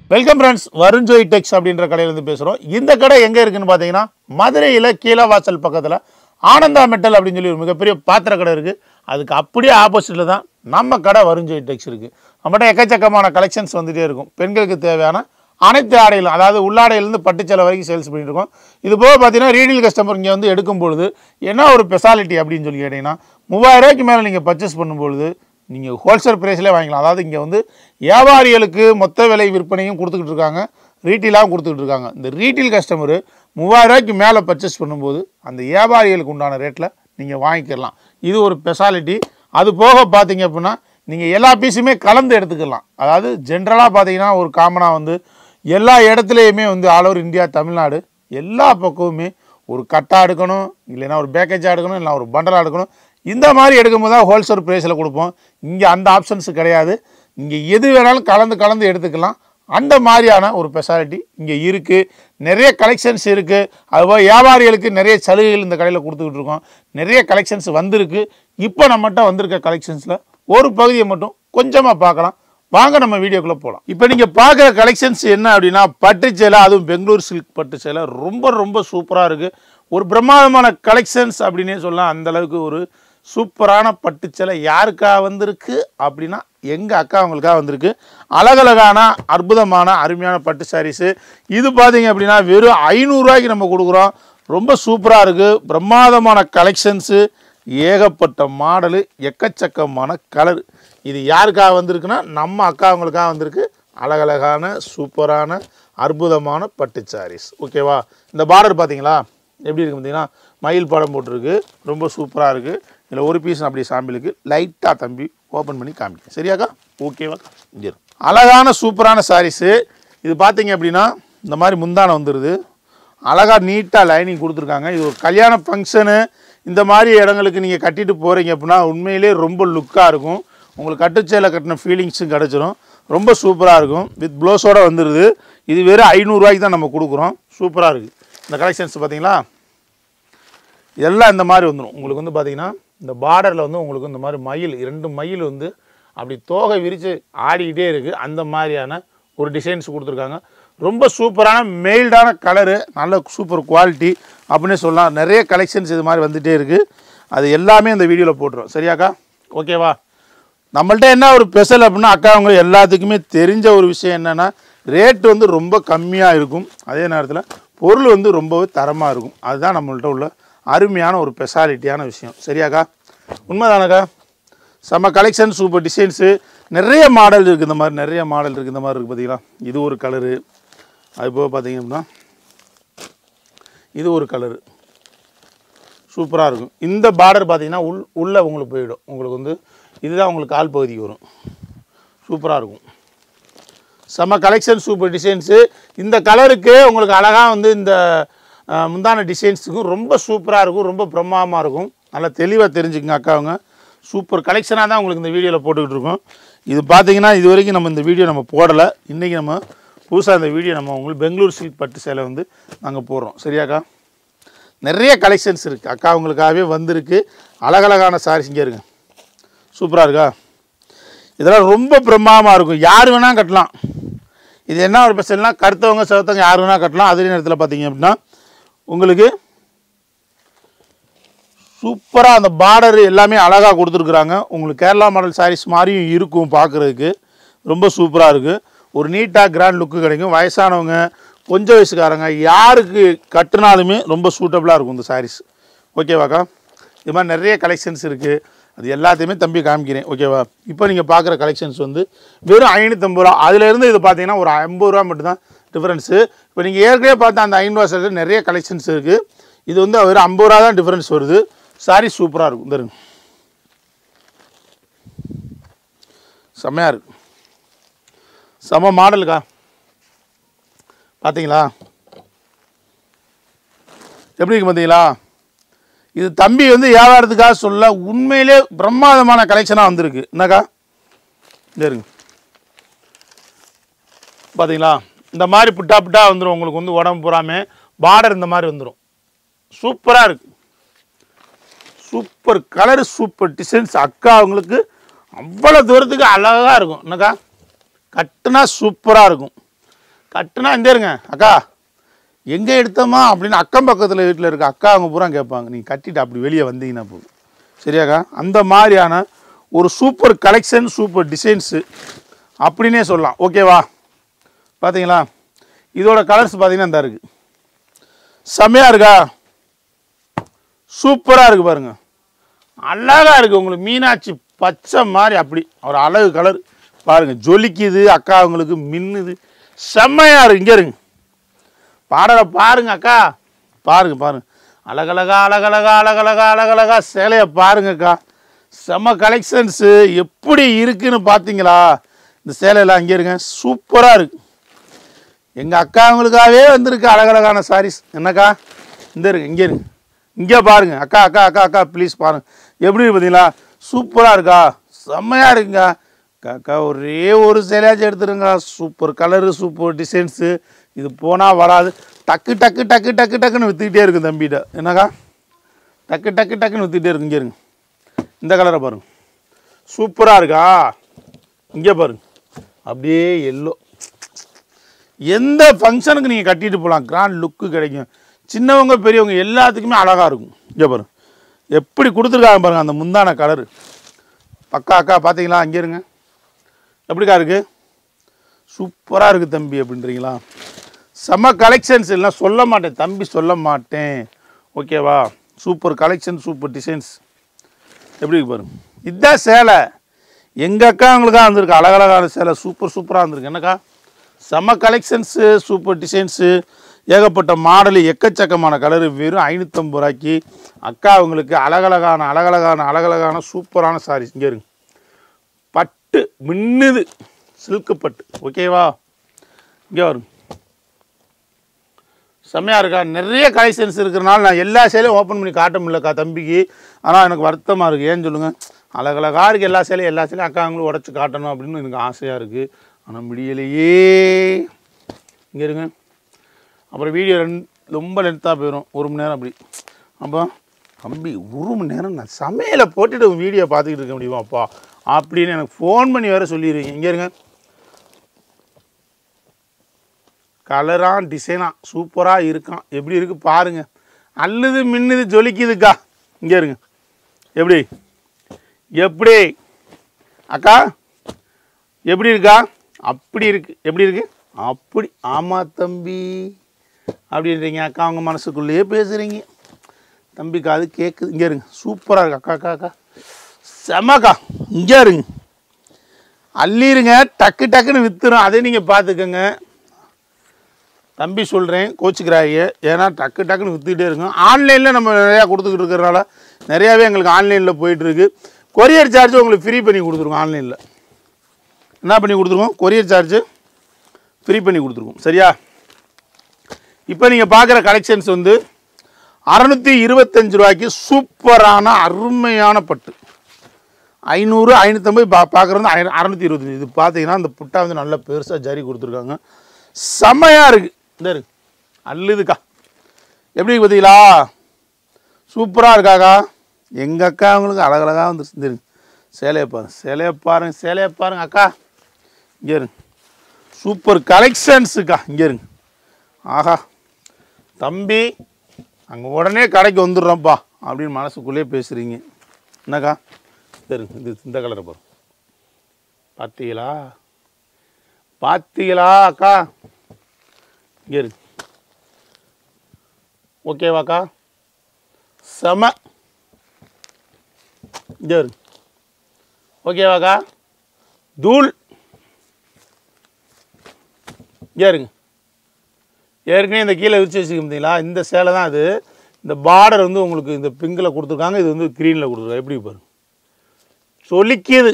Welcome friends வருண்ஜோய் டெக்ஸ் அப்படின்ற கடையிலேருந்து பேசுகிறோம் இந்த கடை எங்கே இருக்குன்னு பார்த்தீங்கன்னா மதுரையில் கீழவாசல் பக்கத்தில் ஆனந்தா மெட்டல் அப்படின்னு சொல்லி ஒரு மிகப்பெரிய பாத்திர கடை இருக்குது அதுக்கு அப்படியே ஆப்போசிட்டில் தான் நம்ம கடை வருண்ஜோய் டெக்ஸ் இருக்குது நம்மகிட்ட எக்கச்சக்கமான கலெக்ஷன்ஸ் வந்துகிட்டே இருக்கும் பெண்களுக்கு தேவையான அனைத்து ஆடைகளும் அதாவது உள்ளாடையிலேருந்து பட்டுச்சேலை வரைக்கும் சேல்ஸ் பண்ணிட்டு இருக்கோம் இது போக பார்த்தீங்கன்னா ரீடெயில் கஸ்டமர் இங்கே வந்து எடுக்கும் பொழுது என்ன ஒரு ஸ்பெஷாலிட்டி அப்படின்னு சொல்லி கேட்டிங்கன்னா மூவாயிரம் ரூபாய்க்கு மேலே நீங்கள் பர்ச்சேஸ் பண்ணும்பொழுது நீங்கள் ஹோல்சேல் ப்ரைஸ்லேயே வாங்கிக்கலாம் அதாவது இங்கே வந்து வியாபாரிகளுக்கு மொத்த விலை விற்பனையும் கொடுத்துக்கிட்டு இருக்காங்க ரீட்டெயிலாகவும் கொடுத்துக்கிட்டு இருக்காங்க இந்த ரீட்டெயில் கஸ்டமரு மூவாயிரம் ரூபாய்க்கு மேலே பர்ச்சேஸ் பண்ணும்போது அந்த வியாபாரிகளுக்கு உண்டான ரேட்டில் நீங்கள் வாங்கிக்கலாம் இது ஒரு ஸ்பெஷாலிட்டி அது போக பார்த்தீங்க அப்படின்னா நீங்கள் எல்லா பீஸுமே கலந்து எடுத்துக்கலாம் அதாவது ஜென்ரலாக பார்த்தீங்கன்னா ஒரு காமனாக வந்து எல்லா இடத்துலையுமே வந்து ஆல் ஓவர் இந்தியா தமிழ்நாடு எல்லா பக்கமுமே ஒரு கட்டாக எடுக்கணும் இல்லைன்னா ஒரு பேக்கேஜாக எடுக்கணும் இல்லை ஒரு பண்டலாக எடுக்கணும் இந்த மாதிரி எடுக்கும்போது தான் ஹோல்சேல் ப்ரைஸில் கொடுப்போம் இங்கே அந்த ஆப்ஷன்ஸ் கிடையாது இங்கே எது வேணாலும் கலந்து கலந்து எடுத்துக்கலாம் அந்த மாதிரியான ஒரு ஸ்பெஷாலிட்டி இங்கே இருக்குது நிறைய கலெக்ஷன்ஸ் இருக்குது அதுபோல் வியாபாரிகளுக்கு நிறைய சலுகைகள் இந்த கடையில் கொடுத்துக்கிட்டு இருக்கோம் நிறைய கலெக்ஷன்ஸ் வந்திருக்கு இப்போ நம்மகிட்ட வந்திருக்க கலெக்ஷன்ஸில் ஒரு பகுதியை மட்டும் கொஞ்சமாக பார்க்கலாம் வாங்க நம்ம வீடியோக்குள்ளே போகலாம் இப்போ நீங்கள் பார்க்குற கலெக்ஷன்ஸ் என்ன அப்படின்னா பட்டு சேலை அதுவும் பெங்களூர் சில்க் பட்டு சேலை ரொம்ப ரொம்ப சூப்பராக இருக்குது ஒரு பிரம்மாண்டமான கலெக்ஷன்ஸ் அப்படின்னே சொல்லலாம் அந்த அளவுக்கு ஒரு சூப்பரான பட்டு சேலை யாருக்காக வந்திருக்கு அப்படின்னா எங்கள் அக்கா அவங்களுக்காக வந்திருக்கு அழகழகான அற்புதமான அருமையான பட்டு சாரீஸு இது பார்த்தீங்க அப்படின்னா வெறும் ஐநூறுரூவாய்க்கு நம்ம கொடுக்குறோம் ரொம்ப சூப்பராக இருக்குது பிரம்மாதமான கலெக்ஷன்ஸு ஏகப்பட்ட மாடலு எக்கச்சக்கமான கலர் இது யாருக்காக வந்திருக்குன்னா நம்ம அக்கா அவங்களுக்காக வந்திருக்கு அழகழகான சூப்பரான அற்புதமான பட்டு சாரீஸ் ஓகேவா இந்த பார்டர் பார்த்தீங்களா எப்படி இருக்கு பார்த்தீங்கன்னா மயில் படம் போட்டிருக்கு ரொம்ப சூப்பராக இருக்குது இதில் ஒரு பீஸ் அப்படி சாம்பிளுக்கு லைட்டாக தம்பி ஓப்பன் பண்ணி காமிக்க சரியாக்கா ஓகேவா இங்கே இரு. அழகான சூப்பரான சாரீஸு இது பார்த்தீங்க அப்படின்னா இந்த மாதிரி முந்தானம் வந்துடுது அழகாக நீட்டாக லைனிங் கொடுத்துருக்காங்க இது ஒரு கல்யாண ஃபங்க்ஷனு இந்த மாதிரி இடங்களுக்கு நீங்கள் கட்டிட்டு போகிறீங்க அப்படின்னா உண்மையிலே ரொம்ப லுக்காக இருக்கும் உங்களுக்கு கட்டுச்சேலை கட்டின ஃபீலிங்ஸும் கிடச்சிரும் ரொம்ப சூப்பராக இருக்கும் வித் ப்ளவுஸோடு வந்துடுது இது வெறும் ஐநூறுரூவாய்க்கு தான் நம்ம கொடுக்குறோம் சூப்பராக இருக்குது இந்த கலெக்ஷன்ஸ் பார்த்தீங்களா எல்லாம் இந்த மாதிரி வந்துடும் உங்களுக்கு வந்து பார்த்தீங்கன்னா இந்த பார்டரில் வந்து உங்களுக்கு இந்த மாதிரி மயில் இரண்டு மயில் வந்து அப்படி தோகை விரித்து ஆடிக்கிட்டே இருக்குது அந்த மாதிரியான ஒரு டிசைன்ஸ் கொடுத்துருக்காங்க ரொம்ப சூப்பரான மெயில்டான கலரு நல்ல சூப்பர் குவாலிட்டி அப்படின்னே சொல்லலாம் நிறைய கலெக்ஷன்ஸ் இது மாதிரி வந்துகிட்டே இருக்குது அது எல்லாமே இந்த வீடியோவில் போட்டுரும் சரியாக்கா ஓகேவா நம்மள்ட்ட என்ன ஒரு ஸ்பெஷல் அப்படின்னா அக்கா அவங்க எல்லாத்துக்குமே தெரிஞ்ச ஒரு விஷயம் என்னென்னா ரேட் வந்து ரொம்ப கம்மியாக இருக்கும் அதே நேரத்தில் பொருள் வந்து ரொம்பவே தரமாக இருக்கும் அதுதான் நம்மள்ட்ட உள்ள அருமையான ஒரு ஸ்பெஷாலிட்டியான விஷயம் சரியாக்கா உண்மைதானக்கா செம்ம கலெக்ஷன் சூப்பர் டிசைன்ஸு நிறைய மாடல் இருக்குது இந்த மாதிரி நிறைய மாடல் இருக்குது இந்த மாதிரி இருக்குது பார்த்தீங்களா இது ஒரு கலரு அது போக பார்த்தீங்க அப்படின்னா இது ஒரு கலரு சூப்பராக இருக்கும் இந்த பார்டர் பார்த்தீங்கன்னா உள் உள்ளே உங்களுக்கு போயிடும் உங்களுக்கு வந்து இதுதான் உங்களுக்கு கால் பகுதிக்கு வரும் சூப்பராக இருக்கும் செம்ம கலெக்ஷன் சூப்பர் டிசைன்ஸு இந்த கலருக்கு உங்களுக்கு அழகாக வந்து இந்த அஹ், முந்தான டிசைன்ஸுக்கும் ரொம்ப சூப்பராக இருக்கும் ரொம்ப பிரம்மாண்டமாக இருக்கும் நல்லா தெளிவாக தெரிஞ்சுக்குங்க அக்காவுங்க சூப்பர் கலெக்ஷனாக தான் உங்களுக்கு இந்த வீடியோவில் போட்டுக்கிட்டு இருக்கோம் இது பார்த்தீங்கன்னா இது வரைக்கும் நம்ம இந்த வீடியோ நம்ம போடலை இன்றைக்கி நம்ம புதுசாக இந்த வீடியோ நம்ம உங்களுக்கு பெங்களூர் சில்க் பட்டு சேலை வந்து நாங்கள் போடுறோம் சரியாக்கா நிறைய கலெக்ஷன்ஸ் இருக்குது அக்கா அவங்களுக்காகவே வந்திருக்கு அழகழகான சாரீஸ் இங்கே இருங்க சூப்பராக இருக்கா இதெல்லாம் ரொம்ப பிரம்மாண்டமாக இருக்கும் யார் வேணால் கட்டலாம் இது என்ன ஒரு ஸ்பெஷல்னா கருத்தவங்க செவத்தவங்க யார் வேணால் கட்டலாம் அதே நேரத்தில் பார்த்தீங்க அப்படின்னா உங்களுக்கு சூப்பராக அந்த பார்டர் எல்லாமே அழகாக கொடுத்துருக்குறாங்க உங்களுக்கு கேரளா மாடல் சாரீஸ் மாதிரியும் இருக்கும் பார்க்குறதுக்கு ரொம்ப சூப்பராக இருக்குது ஒரு நீட்டாக கிராண்ட் லுக்கு கிடைக்கும் வயசானவங்க கொஞ்சம் வயசுக்காரங்க யாருக்கு கட்டுனாலுமே ரொம்ப சூட்டபுளாக இருக்கும் இந்த சாரீஸ் ஓகேவாக்கா இது மாதிரி நிறைய கலெக்ஷன்ஸ் இருக்குது அது எல்லாத்தையுமே தம்பி காமிக்கிறேன் ஓகேவா இப்போ நீங்கள் பார்க்குற கலெக்ஷன்ஸ் வந்து வெறும் ஐநூற்றம்பது ரூபா அதுலேருந்து இது பார்த்தீங்கன்னா ஒரு ஐம்பது ரூபா மட்டும்தான் டிஃப்ரென்ஸு இப்போ நீங்கள் ஏற்கனவே பார்த்த அந்த ஐநூறுவா சாரியில் நிறைய கலெக்ஷன்ஸ் இருக்குது இது வந்து வெறும் ஐம்பது ரூபா தான் டிஃப்ரென்ஸ் வருது சாரி சூப்பராக இருக்கும் தருங்க செம்மையாக இருக்கு செம மாடலுக்கா பார்த்தீங்களா எப்படி இருக்கு பார்த்தீங்களா இது தம்பி வந்து வியாபாரத்துக்காக சொல்ல உண்மையிலே பிரம்மாதமான கலெக்ஷனாக வந்திருக்கு என்னக்கா இந்த இருங்க பார்த்தீங்களா இந்த மாதிரி புட்டா புட்டா வந்துடும் உங்களுக்கு வந்து உடம்பு பூராமே பார்டர் இந்த மாதிரி வந்துடும் சூப்பராக இருக்கு சூப்பர் கலர் சூப்பர் டிசைன்ஸ் அக்கா அவங்களுக்கு அவ்வளோ தூரத்துக்கு அழகாக இருக்கும் என்னக்கா கட்டுனா சூப்பராக இருக்கும் கட்டுனா இந்த இருங்க அக்கா எங்கே எடுத்தோமா அப்படின்னு அக்கம் பக்கத்தில் வீட்டில் இருக்க அக்கா அவங்க பூரா கேட்பாங்க நீங்கள் கட்டிட்டு அப்படி வெளியே வந்தீங்கன்னா போதும் சரியாக்கா அந்த மாதிரியான ஒரு சூப்பர் கலெக்ஷன் சூப்பர் டிசைன்ஸு அப்படின்னே சொல்லலாம் ஓகேவா பார்த்தீங்களா இதோட கலர்ஸ் பார்த்தீங்கன்னா இந்த இருக்குது செம்மையாக இருக்கா சூப்பராக இருக்குது பாருங்க அழகாக இருக்குது உங்களுக்கு மீனாட்சி பச்சை மாதிரி அப்படி ஒரு அழகு கலர் பாருங்க ஜொலிக்குது அக்கா உங்களுக்கு மின்னுது செம்மையாக இருக்கு இங்கே இருங்க பாடலை பாருங்க அக்கா பாருங்க பாருங்க அழகழகா அழகழகா அழகழகா அழகழகா சேலையை பாருங்கக்கா செம்ம கலெக்ஷன்ஸு எப்படி இருக்குன்னு பார்த்தீங்களா இந்த சேலையெல்லாம் இங்கே இருங்க சூப்பராக இருக்கு எங்கள் அக்காங்களுக்காகவே வந்திருக்கு அழகழகான சாரீஸ் என்னக்கா இந்த இருக்கு இங்கே இருங்க இங்கே பாருங்க அக்கா அக்கா அக்கா அக்கா ப்ளீஸ் பாருங்க எப்படி இருக்கு பார்த்தீங்களா சூப்பராக இருக்கா செம்மையாக இருக்குங்க அக்கா, அக்கா ஒரே ஒரு சேலையாச்சும் எடுத்துருங்க சூப்பர் கலரு சூப்பர் டிசைன்ஸு இது போனால் வராது டக்கு டக்கு டக்கு டக்கு டக்குன்னு விற்றுக்கிட்டே இருக்கு தம்பிகிட்ட என்னக்கா டக்கு டக்கு டக்குன்னு விற்றுக்கிட்டே இருக்கு இங்கே இருங்க இந்த கலரை பாருங்க சூப்பராக இருக்கா இங்கே பாருங்க அப்படியே எல்லோ எந்த ஃபங்க்ஷனுக்கு நீங்கள் கட்டிட்டு போகலாம் கிராண்ட் லுக்கு கிடைக்கும் சின்னவங்க பெரியவங்க எல்லாத்துக்குமே அழகாக இருக்கும் இங்கே பாருங்க எப்படி கொடுத்துருக்காங்க பாருங்க அந்த முந்தான கலரு பக்கா அக்கா பார்த்தீங்களா அங்கே இருங்க எப்படிக்கா இருக்கு சூப்பராக இருக்குது தம்பி அப்படின்றீங்களா செம்ம கலெக்ஷன்ஸ் இல்லை சொல்ல மாட்டேன் தம்பி சொல்ல மாட்டேன் ஓகேவா சூப்பர் கலெக்ஷன் சூப்பர் டிசைன்ஸ் எப்படி இருக்கு பாருங்க இதுதான் சேலை எங்கள் அக்கா அவங்களுக்காக வந்திருக்கு அழகழகான சேலை சூப்பர் சூப்பராக வந்திருக்கு என்னக்கா செம்ம கலெக்ஷன்ஸு சூப்பர் டிசைன்ஸு ஏகப்பட்ட மாடலு எக்கச்சக்கமான கலரு வெறும் ஐநூற்றம்பது ரூபாய்க்கு அக்கா அவங்களுக்கு அழகழகான அழகழகான அழகழகான சூப்பரான சாரீஸ் இங்கே இருங்க பட்டு மின்னுது சில்க்கு பட்டு ஓகேவா இங்கே வரும் செம்மையாக இருக்கா நிறைய கலெக்ஷன்ஸ் இருக்கிறனால நான் எல்லா சேலையும் ஓப்பன் பண்ணி காட்ட முடியலக்கா தம்பிக்கு ஆனால் எனக்கு வருத்தமாக இருக்குது ஏன்னு சொல்லுங்கள் அழகழகாக இருக்குது எல்லா சேலையும் எல்லா சேலையும் அக்காங்களும் உடச்சி காட்டணும் அப்படின்னு எனக்கு ஆசையாக இருக்குது ஆனால் முடியலையே இங்கே இருங்க அப்புறம் வீடியோ ரெண்டு ரொம்ப லென்த்தாக போயிடும் ஒரு மணி நேரம் அப்படி அப்போ தம்பி ஒரு மணி நேரம் நான் சமையலை போட்டுட்டு வீடியோ பார்த்துக்கிட்டு இருக்க முடியுமா அப்பா அப்படின்னு எனக்கு ஃபோன் பண்ணி வேறு சொல்லிடுவீங்க இங்கே இருங்க கலராக டிசைனாக சூப்பராக இருக்கான் எப்படி இருக்கு பாருங்க அல்லது மின்னுது ஜொலிக்குதுக்கா இங்கே இருங்க எப்படி எப்படி அக்கா எப்படி இருக்கா அப்படி இருக்கு எப்படி இருக்கு அப்படி ஆமாம் தம்பி அப்படின்றீங்க அக்கா அவங்க மனசுக்குள்ளேயே பேசுகிறீங்க தம்பிக்கா அது கேட்குது இங்கே இருங்க சூப்பராக இருக்கு அக்கா அக்கா அக்கா செம்மக்கா இங்கே இருங்க அள்ளிருங்க டக்கு டக்குன்னு வித்துரும் அதை நீங்கள் பார்த்துக்கோங்க தம்பி சொல்கிறேன் கோச்சுக்கிறாங்க ஏன்னா டக்கு டக்குன்னு விற்றுக்கிட்டே இருக்கும் ஆன்லைனில் நம்ம நிறையா கொடுத்துக்கிட்டு இருக்கிறனால நிறையாவே எங்களுக்கு ஆன்லைனில் போயிட்டுருக்கு கொரியர் சார்ஜ் உங்களுக்கு ஃப்ரீ பண்ணி கொடுத்துருக்கோம் ஆன்லைனில் என்ன பண்ணி கொடுத்துருக்கோம் கொரியர் சார்ஜ் ஃப்ரீ பண்ணி கொடுத்துருக்கோம் சரியா இப்போ நீங்கள் பார்க்குற கலெக்ஷன்ஸ் வந்து அறநூற்றி இருபத்தஞ்சு ரூபாய்க்கு சூப்பரான அருமையான பட்டு ஐநூறு ஐநூற்றம்பது பா பார்க்குறது ஐ அறநூற்றி இருபத்தஞ்சி இது பார்த்தீங்கன்னா இந்த புட்டா வந்து நல்ல பெருசாக ஜரி கொடுத்துருக்காங்க செம்மையாக இருக்குது இந்த இருக்கு அல்லுதுக்கா எப்படி இருக்கு பார்த்தீங்களா சூப்பராக இருக்காக்கா எங்கள் அக்கா அவங்களுக்கு அழகழகாக வந்து இருங்க சேலையை பாருங்க சேலையை பாருங்க சேலையை பாருங்க அக்கா இங்கே இருங்க சூப்பர் கலெக்ஷன்ஸுக்கா இங்கே இருங்க ஆஹா தம்பி அங்கே உடனே கடைக்கு வந்துடுறோம்ப்பா அப்படின்னு மனசுக்குள்ளேயே பேசுகிறீங்க என்னக்கா சரிங்க இது இந்த கலரை பாருங்க பார்த்தீங்களா பார்த்தீங்களா அக்கா இங்கே இருக்கு ஓகேவாக்கா செம இங்கே இருக்கு ஓகேவாக்கா தூள் இங்கே இருங்க ஏற்கனவே இந்த கீழே விரிச்சு வச்சுக்க பார்த்தீங்களா இந்த சேலை தான் அது இந்த பார்டர் வந்து உங்களுக்கு இந்த பிங்கில் கொடுத்துருக்காங்க இது வந்து க்ரீனில் கொடுத்துருக்காங்க எப்படி பாருங்க சொலிக்குது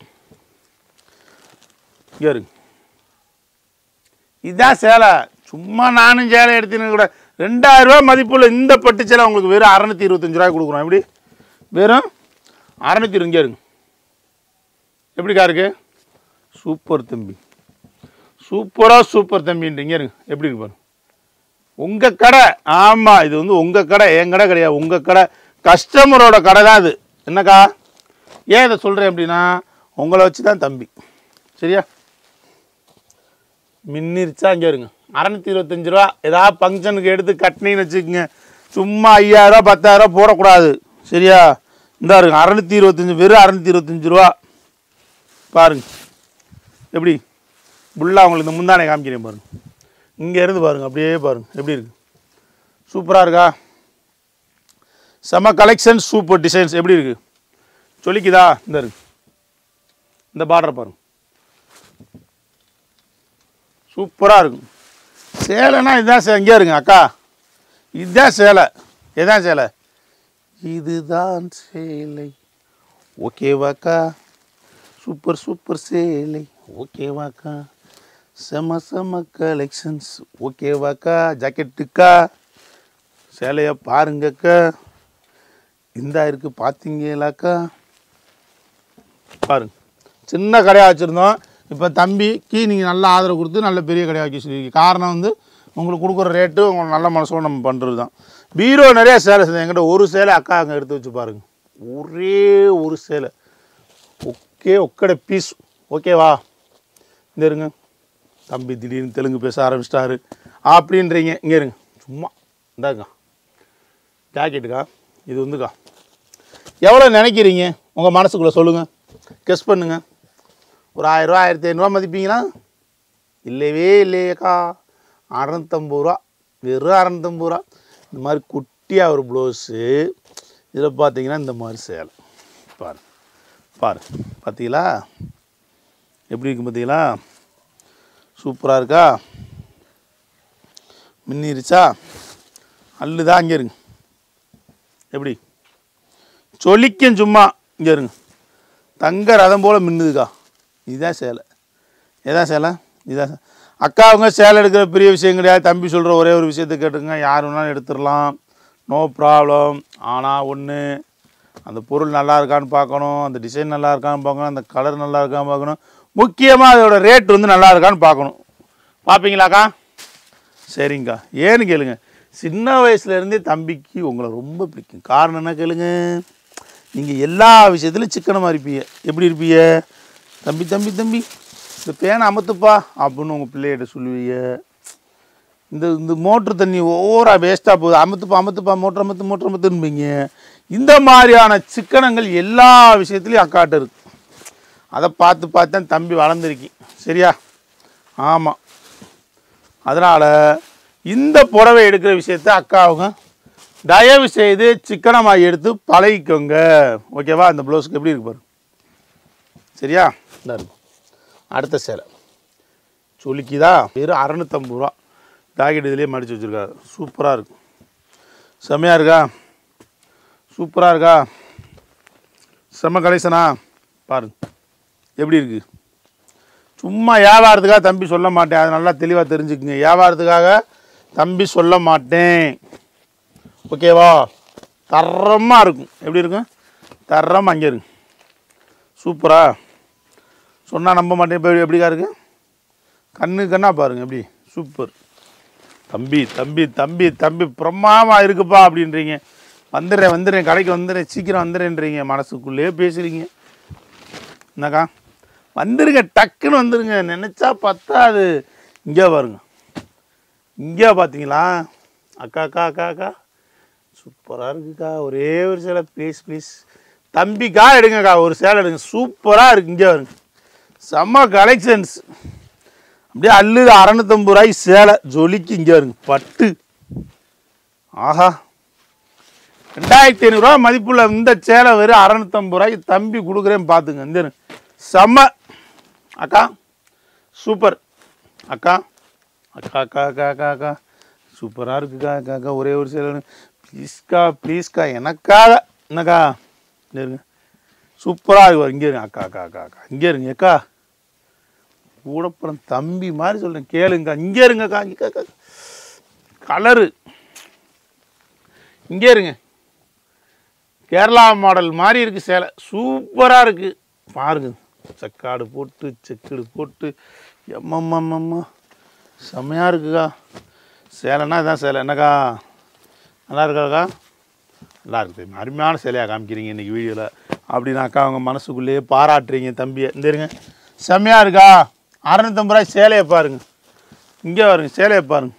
இங்கே இருங்க இதுதான் சேலை சும்மா நானும் சேலை எடுத்துன்னு கூட ரெண்டாயிரம் ரூபாய் மதிப்புள்ள இந்த பட்டு சேலை உங்களுக்கு வெறும் அறநூற்றி இருபத்தஞ்சு ரூபாய் கொடுக்குறோம் எப்படி வெறும் அறநூற்றி இருங்க இருங்க எப்படிக்கா இருக்கு சூப்பர் தம்பி சூப்பராக சூப்பர் தம்பின்றீங்க இருங்க எப்படி இருக்கு பாருங்க உங்கள் கடை ஆமாம் இது வந்து உங்கள் கடை என் கடை கிடையாது உங்கள் கடை கஸ்டமரோட கடை தான் இது என்னக்கா ஏன் இதை சொல்கிறேன் அப்படின்னா உங்களை வச்சு தான் தம்பி சரியா மின்னிருச்சா இங்கே இருங்க அறநூற்றி இருபத்தஞ்சி ரூபா ஏதாவது ஃபங்க்ஷனுக்கு எடுத்து கட்டினீங்கன்னு வச்சுக்கோங்க சும்மா ஐயாயிரரூவா பத்தாயிரரூவா போடக்கூடாது சரியா இந்தா இருங்க அறநூற்றி இருபத்தஞ்சி வெறும் அறநூற்றி இருபத்தஞ்சி ரூபா பாருங்க எப்படி ஃபுல்லாக உங்களுக்கு இந்த முந்தானை காமிக்கிறேன் பாருங்க இங்கே இருந்து பாருங்க அப்படியே பாருங்க எப்படி இருக்கு சூப்பராக இருக்கா செம கலெக்ஷன் சூப்பர் டிசைன்ஸ் எப்படி இருக்கு சொல்லிக்குதா இந்த இருக்கு இந்த பார்டர் பாருங்க சூப்பராக இருக்கும் சேலைனா இதுதான் சே இங்கே இருங்க அக்கா இதுதான் சேலை இதுதான் சேலை இதுதான் சேலை ஓகேவாக்கா சூப்பர் சூப்பர் சேலை ஓகேவாக்கா செம செம கலெக்ஷன்ஸ் ஓகேவாக்கா ஜாக்கெட்டுக்கா சேலையை பாருங்கக்கா இந்தா இருக்கு பார்த்தீங்களாக்கா பாருங்க சின்ன கடையாக வச்சுருந்தோம் இப்போ தம்பிக்கு நீங்கள் நல்ல ஆதரவு கொடுத்து நல்ல பெரிய கடையாக வைக்க சொல்லியிருக்கீங்க காரணம் வந்து உங்களுக்கு கொடுக்குற ரேட்டு உங்களுக்கு நல்ல மனசோட நம்ம பண்ணுறது தான் பீரோ நிறைய சேலை செஞ்சு என்கிட்ட ஒரு சேலை அக்கா அங்கே எடுத்து வச்சு பாருங்க ஒரே ஒரு சேலை ஓகே ஒக்கடை பீஸ் ஓகேவா இந்த இருங்க தம்பி திடீர்னு தெலுங்கு பேச ஆரம்பிச்சிட்டாரு அப்படின்றீங்க இங்கே இருங்க சும்மா இந்தாங்க ஜாக்கெட்டுக்கா இது வந்துக்கா எவ்வளோ நினைக்கிறீங்க உங்கள் மனசுக்குள்ளே சொல்லுங்கள் கெஸ் பண்ணுங்க ஒரு ஆயிரரூவா ஆயிரத்தி ஐநூறுரூவா மதிப்பீங்களா இல்லவே இல்லையேக்கா அறநூத்தம்பது ரூபா வெறும் அறநூத்தம்பது ரூபா இந்த மாதிரி குட்டியாக ஒரு ப்ளவுஸு இதில் பார்த்தீங்கன்னா இந்த மாதிரி சேலை பாரு பாரு பார்த்தீங்களா எப்படி இருக்கு பார்த்தீங்களா சூப்பராக இருக்கா மின்னிருச்சா அல்லுதான் இங்கே இருங்க எப்படி சொலிக்கும் சும்மா இங்கே இருங்க தங்க ரதம் போல் மின்னுதுக்கா இதுதான் சேலை இதான் சேலை இதுதான் சே- அக்கா அவங்க சேலை எடுக்கிற பெரிய விஷயம் கிடையாது தம்பி சொல்கிற ஒரே ஒரு விஷயத்தை கேட்டுங்க யார் வேணாலும் எடுத்துடலாம் நோ ப்ராப்ளம் ஆனால் ஒன்று அந்த பொருள் நல்லா இருக்கான்னு பார்க்கணும் அந்த டிசைன் நல்லா இருக்கான்னு பார்க்கணும் அந்த கலர் நல்லா இருக்கான்னு பார்க்கணும் முக்கியமாக அதோட ரேட் வந்து நல்லா இருக்கான்னு பார்க்கணும் பார்ப்பீங்களாக்கா சரிங்கக்கா ஏன்னு கேளுங்க சின்ன வயசுலேருந்தே தம்பிக்கு உங்களை ரொம்ப பிடிக்கும் காரணம் என்ன கேளுங்க நீங்கள் எல்லா விஷயத்துலையும் சிக்கனமாக இருப்பீங்க எப்படி இருப்பீங்க தம்பி தம்பி தம்பி இந்த பேனை அமத்துப்பா அப்படின்னு உங்கள் பிள்ளைகிட்ட சொல்லுவீங்க இந்த இந்த மோட்ரு தண்ணி ஓவராக வேஸ்ட்டாக போகுது அமத்துப்பா அமத்துப்பா மோட்டர் அமத்து மோட்டர் அமத்துன்பீங்க இந்த மாதிரியான சிக்கனங்கள் எல்லா விஷயத்துலையும் அக்காட்ட இருக்கு அதை பார்த்து பார்த்து தான் தம்பி வளர்ந்துருக்கி சரியா ஆமாம் அதனால் இந்த புடவை எடுக்கிற விஷயத்த அக்கா அவங்க தயவு செய்து சிக்கனமாக எடுத்து பழகிக்கோங்க ஓகேவா இந்த ப்ளவுஸுக்கு எப்படி இருக்கு பாரு சரியா இந்த இருக்கும் அடுத்த சேலை சொல்லிக்குதா வெறும் அறநூற்றம்பது ரூபா ஜாக்கெட் இதுலேயே மடித்து வச்சுருக்காரு சூப்பராக இருக்கும் செம்மையாக இருக்கா சூப்பராக இருக்கா செம்ம கலெக்ஷனா பாருங்க எப்படி இருக்கு சும்மா வியாபாரத்துக்காக தம்பி சொல்ல மாட்டேன் அது நல்லா தெளிவாக தெரிஞ்சுக்குங்க வியாபாரத்துக்காக தம்பி சொல்ல மாட்டேன் ஓகேவா தரமாக இருக்கும் எப்படி இருக்கும் தரமாக அங்கே இருக்கும் சூப்பரா சொன்னால் நம்ப மாட்டேன் இப்போ எப்படிக்கா இருக்கு கண்ணு கண்ணா பாருங்க எப்படி சூப்பர் தம்பி தம்பி தம்பி தம்பி பிரமாதமாக இருக்குப்பா அப்படின்றீங்க வந்துடுறேன் வந்துடுறேன் கடைக்கு வந்துடுறேன் சீக்கிரம் வந்துடுறேன்றீங்க மனசுக்குள்ளேயே பேசுகிறீங்க என்னக்கா வந்துருங்க டக்குன்னு வந்துருங்க நினச்சா பத்தாது இங்கே பாருங்க இங்கே பார்த்தீங்களா அக்கா அக்கா அக்கா அக்கா சூப்பராக இருக்குக்கா ஒரே ஒரு சேலை ப்ளீஸ் ப்ளீஸ் தம்பிக்கா எடுங்கக்கா ஒரு சேலை எடுங்க சூப்பராக இருக்கு இங்கே வருங்க செம்ம கலெக்ஷன்ஸ் அப்படியே அள்ளுது அறநூத்தம்பது ரூபாய் சேலை ஜொலிக்கு இங்கே வருங்க பட்டு ஆஹா ரெண்டாயிரத்தி ஐநூறுரூவா மதிப்புள்ள இந்த சேலை வெறும் அறநூத்தம்பது ரூபாய்க்கு தம்பி கொடுக்குறேன் பார்த்துங்க இந்த இருங்க. செம்ம அக்கா சூப்பர் அக்கா அக்கா அக்கா அக்கா அக்கா அக்கா சூப்பராக இருக்குக்கா அக்கா அக்கா ஒரே ஒரு சேலை ப்ளீஸ்க்கா ப்ளீஸ்க்கா எனக்காக என்னக்கா இங்க இருங்க சூப்பராக இருக்கு இங்கே இருங்க அக்கா அக்கா அக்கா அக்கா இங்கே இருங்க அக்கா கூடப்புறம் தம்பி மாதிரி சொல்கிறேன் கேளுங்க இங்கே இருங்கக்கா இங்கே அக்கா கலரு இங்கே இருங்க கேரளா மாடல் மாதிரி இருக்குது சேலை சூப்பராக இருக்குது பாருங்க சக்காடு போட்டு செக்குடு போட்டு எம்மம்மம்மம்மா செம்மையாக இருக்குக்கா சேலைன்னா இதான் சேலை என்னக்கா நல்லா இருக்காக்கா நல்லா இருக்குது அருமையான சேலையாக காமிக்கிறீங்க இன்றைக்கி வீடியோவில் அப்படின்னாக்கா அவங்க மனசுக்குள்ளேயே பாராட்டுறீங்க தம்பியை இந்த இருங்க செம்மையாக இருக்கா அறநூத்தம்பது ரூபாய் சேலையை பாருங்க இங்கே பாருங்க சேலையை பாருங்க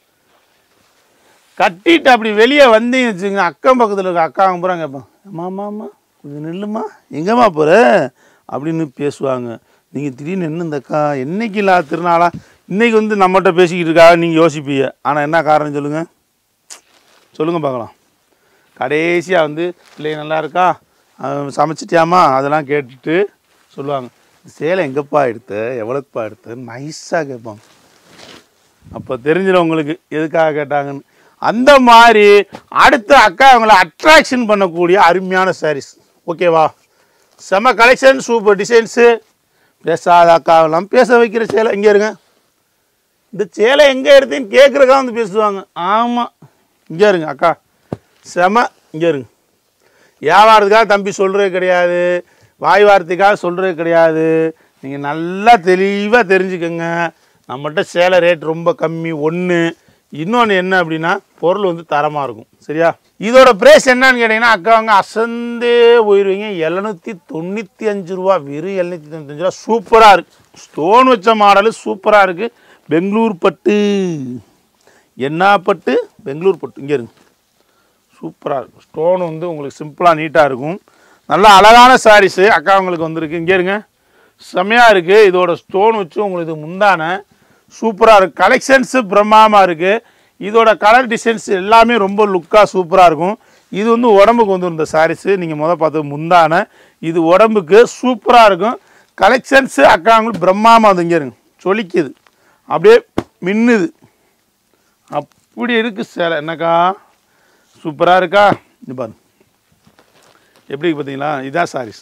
கட்டிட்டு அப்படி வெளியே வந்தீங்க வச்சுங்க அக்கம் பக்கத்தில் இருக்க அக்காங்க பூரா கேட்பான் அம்மா அம்மா அம்மா கொஞ்சம் நில்லுமா எங்கம்மா போகிற அப்படின்னு பேசுவாங்க நீங்கள் திடீர்னு என்ன இந்த அக்கா என்னைக்கு இல்லா திருநாளா இன்னைக்கு வந்து நம்மகிட்ட பேசிக்கிட்டு இருக்கா நீங்கள் யோசிப்பீங்க ஆனால் என்ன காரணம் சொல்லுங்கள் சொல்லுங்கள் பார்க்கலாம் கடைசியாக வந்து பிள்ளை நல்லா இருக்கா அஹ் சமைச்சிட்டியாம்மா அதெல்லாம் கேட்டுட்டு சொல்லுவாங்க சேலை எங்கேப்பா எடுத்த எவ்வளோப்பா எடுத்த நைஸாக கேட்பாங்க அப்போ தெரிஞ்சிடும் உங்களுக்கு எதுக்காக கேட்டாங்கன்னு அந்த மாதிரி அடுத்த அக்கா அவங்கள அட்ராக்ஷன் பண்ணக்கூடிய அருமையான சாரீஸ் ஓகேவா செம கலெக்ஷன் சூப்பர் டிசைன்ஸு பேசாத அக்காவெல்லாம் பேச வைக்கிற சேலை இங்கே இருங்க இந்த சேலை எங்கே எடுத்தேன்னு கேட்குறக்கா வந்து பேசுவாங்க ஆமாம் இங்கே இருங்க அக்கா செம இங்கே இருங்க வியாபாரத்துக்காக தம்பி சொல்கிறது கிடையாது வாய் வார்த்தைக்காக சொல்கிறது கிடையாது நீங்கள் நல்லா தெளிவாக தெரிஞ்சுக்கோங்க நம்மகிட்ட சேலை ரேட் ரொம்ப கம்மி ஒன்று இன்னொன்று என்ன அப்படின்னா பொருள் வந்து தரமாக இருக்கும் சரியா இதோட ப்ரைஸ் என்னன்னு கேட்டிங்கன்னா அக்கா அவங்க அசந்தே போயிடுவீங்க எழுநூற்றி தொண்ணூற்றி அஞ்சு ரூபா வெறும் எழுநூற்றி தொண்ணூத்தஞ்சு ரூபா சூப்பராக இருக்குது ஸ்டோன் வச்ச மாடலு சூப்பராக இருக்குது பெங்களூர் பட்டு என்ன பட்டு பெங்களூர் பட்டு இங்கே இருங்க சூப்பராக இருக்கும் ஸ்டோன் வந்து உங்களுக்கு சிம்பிளாக நீட்டாக இருக்கும் நல்ல அழகான சாரீஸு அக்கா உங்களுக்கு வந்திருக்கு இங்கே இருங்க செம்மையாக இருக்குது இதோட ஸ்டோன் வச்சு உங்களுக்கு முந்தான சூப்பராக இருக்குது கலெக்ஷன்ஸு பிரம்மாண்டமாக இருக்குது இதோட கலர் டிசைன்ஸ் எல்லாமே ரொம்ப லுக்காக சூப்பராக இருக்கும் இது வந்து உடம்புக்கு வந்து இந்த சாரீஸு நீங்கள் முத பார்த்தது முந்தான இது உடம்புக்கு சூப்பராக இருக்கும் கலெக்ஷன்ஸு அக்காங்களுக்கு பிரம்மாண்டமாக வந்து இங்கே இருங்க சொலிக்குது அப்படியே மின்னுது அப்படி இருக்குது சேலை என்னக்கா சூப்பராக இருக்கா இது பாரு எப்படி இருக்கு பார்த்தீங்களா இதான் சாரீஸ்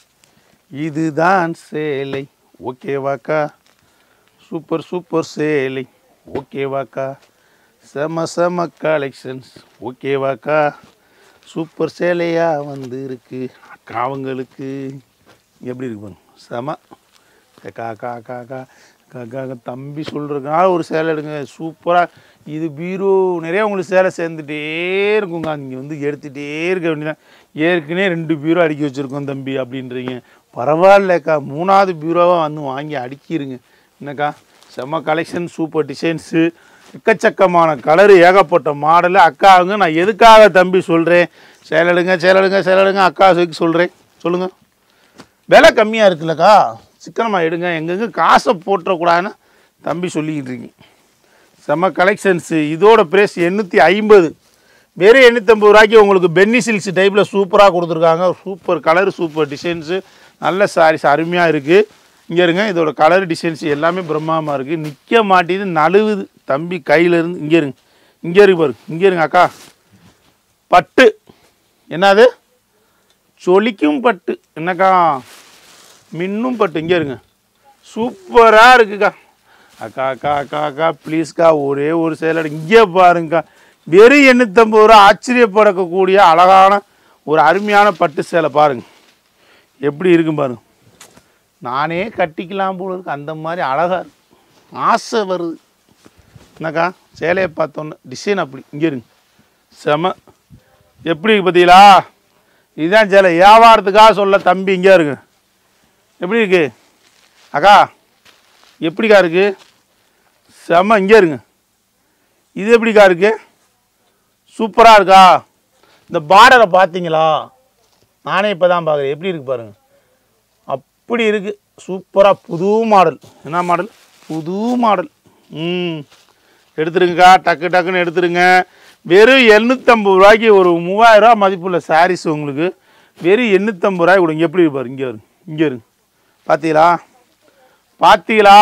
இதுதான் சேலை ஓகேவாக்கா சூப்பர் சூப்பர் சேலை ஓகேவாக்கா செம செம கலெக்ஷன்ஸ் ஓகேவாக்கா சூப்பர் சேலையாக வந்து இருக்கு அக்கா அவங்களுக்கு எப்படி இருக்கு பாருங்க செம அக்கா அக்கா அக்கா அக்கா அக்கா அக்கா அக்கா தம்பி சொல்கிறதுனால ஒரு சேலை எடுங்க சூப்பராக இது பீரோ நிறைய உங்களுக்கு சேலை சேர்ந்துட்டே இருக்குங்க நீங்கள் வந்து எடுத்துகிட்டே இருக்க வேண்டியதான் ஏற்கனவே ரெண்டு பீரோ அடுக்கி வச்சுருக்கோம் தம்பி அப்படின்றீங்க பரவாயில்லக்கா மூணாவது பீரோவாக வந்து வாங்கி அடுக்கிருங்க என்னக்கா செம்ம கலெக்ஷன் சூப்பர் டிசைன்ஸு எக்கச்சக்கமான கலரு ஏகப்பட்ட மாடலு அக்காவுங்க நான் எதுக்காக தம்பி சொல்கிறேன் சேலடுங்க சேலடுங்க சேலடுங்க அக்கா சொல்லி சொல்கிறேன் சொல்லுங்கள் விலை கம்மியாக இருக்குல்லக்கா சிக்கனமாக எடுங்க எங்கெங்கே காசை போட்டுறக்கூடாதுன்னு தம்பி சொல்லிக்கிட்டு இருக்கீங்க செம்ம கலெக்ஷன்ஸு இதோட ப்ரைஸ் எண்ணூற்றி ஐம்பது வெறும் எண்ணூற்றம்பது ரூபாய்க்கு உங்களுக்கு பென்னி சில்க்ஸ் டைப்பில் சூப்பராக கொடுத்துருக்காங்க சூப்பர் கலர் சூப்பர் டிசைன்ஸு நல்ல சாரீஸ் அருமையாக இருக்குது இங்கே இருங்க இதோட கலர் டிசைன்ஸ் எல்லாமே பிரம்மாண்டமாக இருக்குது நிற்க மாட்டேது நழுவுது தம்பி கையில இருந்து இங்கே இருங்க இங்கே இருக்கு பாருங்க இங்கே இருங்க அக்கா பட்டு என்னது சொலிக்கும் பட்டு என்னக்கா மின்னும் பட்டு இங்கே இருங்க சூப்பராக இருக்குக்கா அக்கா அக்கா அக்கா அக்கா ப்ளீஸ்க்கா ஒரே ஒரு சேலை இங்கே பாருங்கக்கா வெறும் எண்ணூற்றம்பது ரூபா ஆச்சரியப்படக்கூடிய அழகான ஒரு அருமையான பட்டு சேலை பாருங்க எப்படி இருக்கும் பாருங்க நானே கட்டிக்கலாம் போல இருக்கு அந்த மாதிரி அழகா இருக்கு ஆசை வருது என்னக்கா சேலையை பார்த்தோன்னே டிசைன் அப்படி இங்கே இருங்க செம எப்படி இருக்கு பார்த்தீங்களா இதுதான் சேலை வியாபாரத்துக்காக சொல்ல தம்பி இங்கே இருங்க எப்படி இருக்கு அக்கா எப்படிக்கா இருக்கு செம இங்கே இருங்க இது எப்படிக்கா இருக்கு சூப்பராக இருக்கா இந்த பார்டரை பார்த்தீங்களா நானே இப்போ தான் பார்க்குறேன் எப்படி இருக்கு பாருங்க அப்படி இருக்கு சூப்பராக புது மாடல் என்ன மாடல் புது மாடல் ம் எடுத்துருங்கக்கா டக்கு டக்குன்னு எடுத்துருங்க வெறும் எண்ணூற்றம்பது ரூபாய்க்கு ஒரு மூவாயிரம் ரூபா மதிப்புள்ள சாரீஸ் உங்களுக்கு வெறும் எண்ணூற்றம்பது ரூபாய் கொடுங்க எப்படி இருக்கு பாருங்க இங்கே இருங்க இங்கே இருங்க பார்த்தீங்களா பார்த்தீங்களா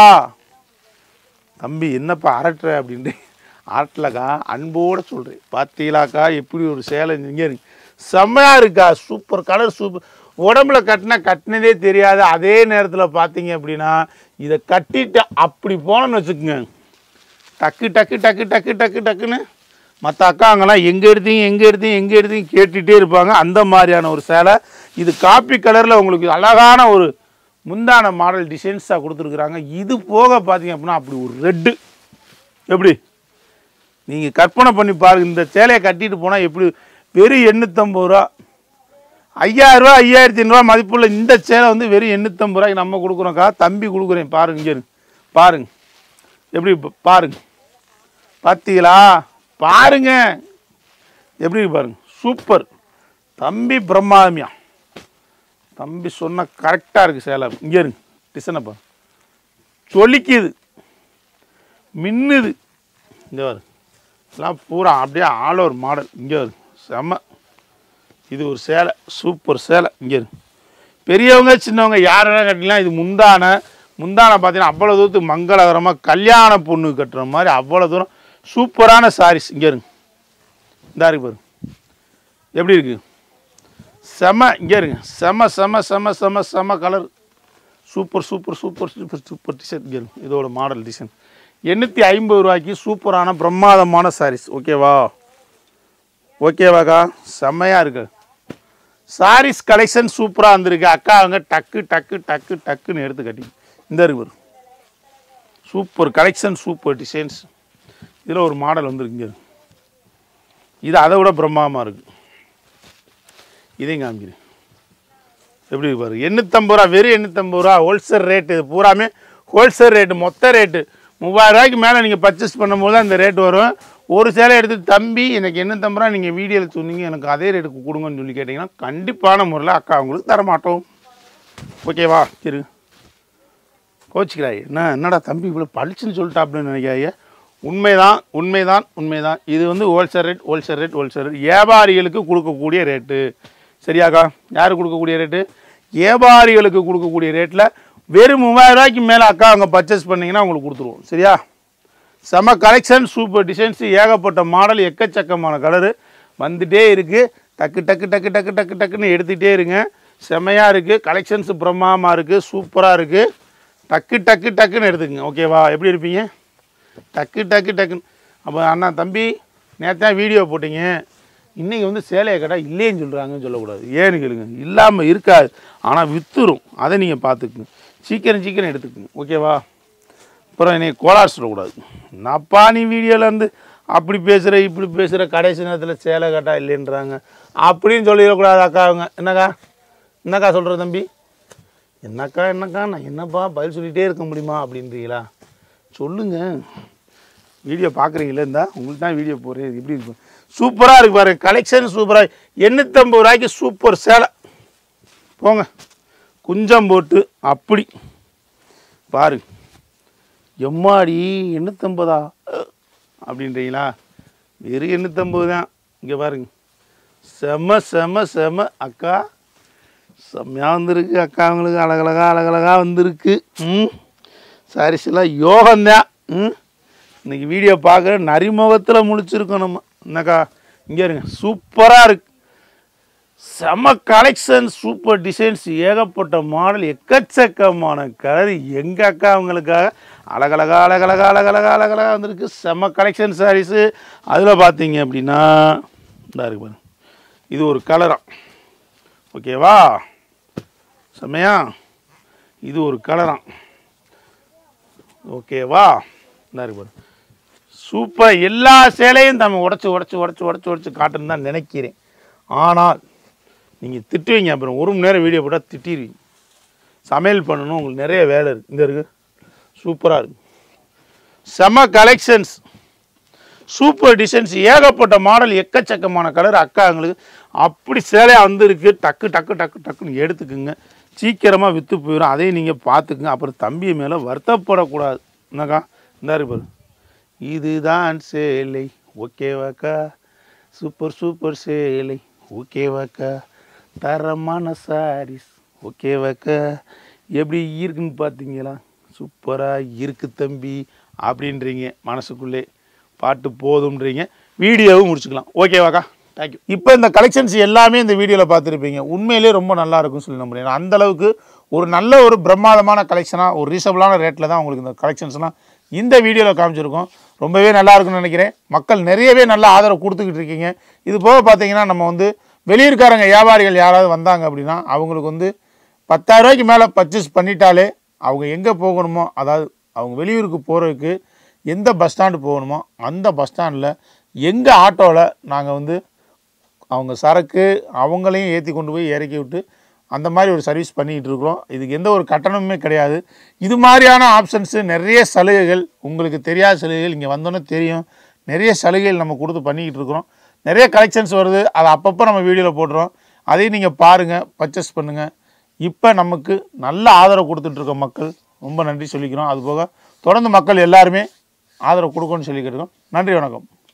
தம்பி என்னப்பா அரட்டுற அப்படின்ட்டு அரட்டலக்கா அன்போடு சொல்கிறேன் பார்த்தீங்களாக்கா எப்படி ஒரு சேலை இங்கே இருக்கு செம்மையாக இருக்கா சூப்பர் கலர் சூப்பர் உடம்புல கட்டினா கட்டினதே தெரியாது அதே நேரத்தில் பார்த்தீங்க அப்படின்னா இதை கட்டிட்டு அப்படி போனோன்னு வச்சுக்கோங்க டக்கு டக்கு டக்கு டக்கு டக்கு டக்குன்னு மற்ற அக்காங்கெல்லாம் எங்கே எடுத்தீங்க எங்கே எடுத்தீங்க எங்கே எடுத்தீங்க கேட்டுகிட்டே இருப்பாங்க அந்த மாதிரியான ஒரு சேலை இது காப்பி கலரில் உங்களுக்கு அழகான ஒரு முந்தான மாடல் டிசைன்ஸாக கொடுத்துருக்குறாங்க இது போக பார்த்தீங்க அப்படின்னா அப்படி ஒரு ரெட்டு எப்படி நீங்கள் கற்பனை பண்ணி பாருங்க இந்த சேலையை கட்டிட்டு போனால் எப்படி வெறும் எண்ணூற்றம்பது ரூபா ஐயாயிரரூவா ஐயாயிரத்தி ஐநூறுரூவா மதிப்புள்ள இந்த சேலை வந்து வெறும் எண்ணூற்றம்பது ரூபாய்க்கு நம்ம கொடுக்குறோம்க்கா தம்பி கொடுக்குறேன் பாருங்க இங்கே இருங்க பாருங்க எப்படி ப- பாருங்க பார்த்தீங்களா பாருங்க எப்படி இருக்கு பாருங்க சூப்பர் தம்பி பிரம்மாமியா தம்பி சொன்ன கரெக்டாக இருக்குது சேலம் இங்கே இருங்க டிசனை பாருங்க சொலிக்குது மின்னுது இங்கே வரு எல்லாம் பூரா அப்படியே ஆல் ஓவர் மாடல் இங்கே வரு செம்ம இது ஒரு சேலை சூப்பர் சேலை இங்கே இருக்கு பெரியவங்க சின்னவங்க யாரெல்லாம் கட்டிக்கலாம் இது முந்தான முந்தான பார்த்தீங்கன்னா அவ்வளோ தூரத்துக்கு மங்களகரமாக கல்யாண பொண்ணு கட்டுற மாதிரி அவ்வளோ தூரம் சூப்பரான சாரீஸ் இங்கே இருங்க இந்தா இருக்கு பாருங்க எப்படி இருக்கு செம இங்கே இருங்க செம செம செம செம செம colour super super super super super design இங்கே இருக்கு இதோட மாடல் டிசைன் எண்ணூற்றி ஐம்பது ரூபாய்க்கு சூப்பரான பிரம்மாதமான சாரீஸ் ஓகேவா ஓகேவாக்கா செம்மையாக இருக்கு சாரீஸ் கலெக்ஷன் சூப்பராக வந்திருக்கு அக்கா அவங்க டக்கு டக்கு டக்கு டக்குன்னு எடுத்து கட்டி இந்த இருக்கு பாரு சூப்பர் கலெக்ஷன் சூப்பர் டிசைன்ஸ் இதில் ஒரு மாடல் வந்திருக்கு இங்க இருக்கு. இது அதை விட பிரம்மாண்டமாக இருக்கு இதையும் காமிக்கிறேன் எப்படி இருக்கு பாரு எண்ணூற்றம்பது ரூபா வெறும் எண்ணூற்றம்பது ரூபா ஹோல்சேல் ரேட்டு இது பூராமே ஹோல்சேல் ரேட்டு மொத்த ரேட்டு மூவாயிரம் ரூபாய்க்கு மேலே நீங்கள் பர்ச்சேஸ் பண்ணும்போது தான் இந்த ரேட் வரும் ஒரு சேலை எடுத்து தம்பி எனக்கு எண்ணூற்றம்பது ரூபா நீங்கள் வீடியோவில் சொன்னீங்க எனக்கு அதே ரேட்டுக்கு கொடுங்கன்னு சொல்லி கேட்டிங்கன்னா கண்டிப்பான முறையில் அக்கா உங்களுக்கு தரமாட்டோம் ஓகேவா சரி கோச்சிக்கிறாய் என்ன என்னடா தம்பி இவ்வளோ பளிச்சுன்னு சொல்லிட்டாப்னு நினைக்காய உண்மைதான் உண்மைதான் உண்மைதான் இது வந்து wholesale rate wholesale rate wholesale rate வியாபாரிகளுக்கு கொடுக்கக்கூடிய ரேட்டு சரியாக்கா யாருக்கு கொடுக்கக்கூடிய ரேட்டு வியாபாரிகளுக்கு கொடுக்கக்கூடிய ரேட்டில் வெறும் மூவாயிரம் ரூபாய்க்கு மேலே அக்கா அவங்க பர்ச்சேஸ் பண்ணிங்கன்னா உங்களுக்கு கொடுத்துருவோம் சரியா செம கலெக்ஷன் சூப்பர் டிசைன்ஸ் ஏகப்பட்ட மாடல் எக்கச்சக்கமான கலரு வந்துட்டே இருக்குது டக்கு டக்கு டக்கு டக்கு டக்கு டக்குன்னு எடுத்துகிட்டே இருங்க செமையாக இருக்குது கலெக்ஷன்ஸ் பிரம்மாண்டமாக இருக்குது சூப்பராக இருக்குது டக்கு டக்கு டக்குன்னு எடுத்துக்கங்க ஓகேவா எப்படி இருப்பீங்க டக்கு டக்கு டக்குன்னு அப்போ அண்ணா தம்பி நேற்று வீடியோ போட்டீங்க இன்றைக்கி வந்து சேலையை கேட்டால் இல்லைன்னு சொல்கிறாங்கன்னு சொல்லக்கூடாது ஏன்னு கேளுங்க இல்லாமல் இருக்காது ஆனால் வித்துரும் அதை நீங்கள் பார்த்துக்குங்க சீக்கிரம் சீக்கிரம் எடுத்துக்குங்க ஓகேவா அப்புறம் என்னை கோளாறு சொல்லக்கூடாது என்னப்பா நீ வீடியோவில் இருந்து அப்படி பேசுகிற இப்படி பேசுகிற கடைசி நேரத்தில் சேலை கட்டா இல்லைன்றாங்க அப்படின்னு சொல்லிடக்கூடாது அக்கா அவங்க என்னக்கா என்னக்கா சொல்கிற தம்பி என்னக்கா என்னக்கா நான் என்னப்பா பதில் சொல்லிகிட்டே இருக்க முடியுமா அப்படின்றீங்களா சொல்லுங்க வீடியோ பார்க்குறீங்களா இருந்தா உங்களுக்கு தான் வீடியோ போடுறேன் எப்படி இருக்கும் சூப்பராக இருக்கு பாருங்க கலெக்ஷன் சூப்பராக எண்ணூற்றம்பது ரூபாய்க்கு சூப்பர் சேலை போங்க குஞ்சம் போட்டு அப்படி பாருங்க எம்மாடி எண்ணூற்றம்பதா அப்படின்றீங்களா வெறும் எண்ணூற்றம்பது தான் இங்கே பாருங்க செம செம செம அக்கா செம்மையாக வந்திருக்கு அக்கா அவங்களுக்கு அழகழகா அழகழகா வந்திருக்கு ம் சாரீஸ் எல்லாம் யோகம்தான் ம் இன்னைக்கு வீடியோ பார்க்குற நரிமுகத்தில் முழிச்சிருக்கோம் நம்ம என்னக்கா இங்கே இருங்க சூப்பராக இருக்கு செம கலெக்ஷன் சூப்பர் டிசைன்ஸ் ஏகப்பட்ட மாடல் எக்கச்சக்கமான கலர் எங்கள் அக்கா அவங்களுக்காக அழகழகா அழகழகா அழகழகா அழகழகா வந்திருக்கு செம கலெக்ஷன் சாரீஸு அதில் பார்த்தீங்க அப்படின்னா இந்தா இருக்கு பாருங்க இது ஒரு கலராக ஓகேவா செம்மையா இது ஒரு கலராக ஓகேவா இந்தா இருக்கு பாருங்க சூப்பர் எல்லா சேலையும் நம்ம உடச்சி உடச்சி உடச்சி உடச்சி உடச்சி காட்டுன்னு தான் நினைக்கிறேன் ஆனால் நீங்கள் திட்டுவீங்க அப்புறம் ஒரு மணி நேரம் வீடியோ போட்டால் திட்டிடுவீங்க சமையல் பண்ணணும் உங்களுக்கு நிறைய வேலை இருக்குது இங்கே இருக்குது சூப்பராக இருக்கு செம கலெக்ஷன்ஸ் சூப்பர் டிசைன்ஸ் ஏகப்பட்ட மாடல் எக்கச்சக்கமான கலர் அக்காங்களுக்கு அப்படி சேலையாக வந்திருக்கு டக்கு டக்கு டக்கு டக்குன்னு எடுத்துக்குங்க சீக்கிரமாக விற்று போயிடும் அதையும் நீங்கள் பார்த்துக்குங்க அப்புறம் தம்பி மேலே வருத்தப்படக்கூடாது என்னக்கா இந்த பாரு இதுதான் சேலை ஓகேவாக்கா சூப்பர் சூப்பர் சேலை ஓகேவாக்கா தரமான சாரீஸ் ஓகேவாக்கா எப்படி இருக்குன்னு பார்த்தீங்களா சூப்பராக இருக்கு தம்பி அப்படின்றீங்க மனசுக்குள்ளே பாட்டு போதும்ன்றீங்க வீடியோவும் முடிச்சுக்கலாம் ஓகேவாக்கா தேங்க்யூ இப்போ இந்த கலெக்ஷன்ஸ் எல்லாமே இந்த வீடியோவில் பார்த்துருப்பீங்க உண்மையிலேயே ரொம்ப நல்லா இருக்கும்னு சொல்லி நம்புறேன் ஏன்னா அந்த அளவுக்கு ஒரு நல்ல ஒரு பிரம்மாதமான கலெக்ஷனாக ஒரு ரீசனபிளான ரேட்டில் தான் உங்களுக்கு இந்த கலெக்ஷன்ஸ்லாம் இந்த வீடியோவில் காமிச்சிருக்கோம் ரொம்பவே நல்லா இருக்கும்னு நினைக்கிறேன் மக்கள் நிறையவே நல்ல ஆதரவு கொடுத்துக்கிட்டு இருக்கீங்க இது போக பார்த்தீங்கன்னா நம்ம வந்து வெளியூர்காரங்க வியாபாரிகள் யாராவது வந்தாங்க அப்படின்னா அவங்களுக்கு வந்து பத்தாயிரம் ரூபாய்க்கு மேலே பர்ச்சேஸ் பண்ணிட்டாலே அவங்க எங்கே போகணுமோ அதாவது அவங்க வெளியூருக்கு போகிறதுக்கு எந்த பஸ் ஸ்டாண்டு போகணுமோ அந்த பஸ் ஸ்டாண்டில் எங்கள் ஆட்டோவில் நாங்கள் வந்து அவங்க சரக்கு அவங்களையும் ஏற்றி கொண்டு போய் இறக்கி விட்டு அந்த மாதிரி ஒரு சர்வீஸ் பண்ணிக்கிட்டு இருக்கிறோம் இதுக்கு எந்த ஒரு கட்டணமுமே கிடையாது இது மாதிரியான ஆப்ஷன்ஸு நிறைய சலுகைகள் உங்களுக்கு தெரியாத சலுகைகள் இங்கே வந்தோன்னே தெரியும் நிறைய சலுகைகள் நம்ம கொடுத்து பண்ணிக்கிட்டு இருக்கிறோம் நிறைய கலெக்ஷன்ஸ் வருது அதை அப்பப்போ நம்ம வீடியோவில் போடுறோம் அதையும் நீங்கள் பாருங்கள் பர்ச்சேஸ் பண்ணுங்கள் இப்போ நமக்கு நல்ல ஆதரவு கொடுத்துட்ருக்க மக்கள் ரொம்ப நன்றி சொல்லிக்கிறோம் அதுபோக தொடர்ந்து மக்கள் எல்லாருமே ஆதரவு கொடுக்கணும்னு சொல்லிக்கிட்டு இருக்கோம் நன்றி வணக்கம்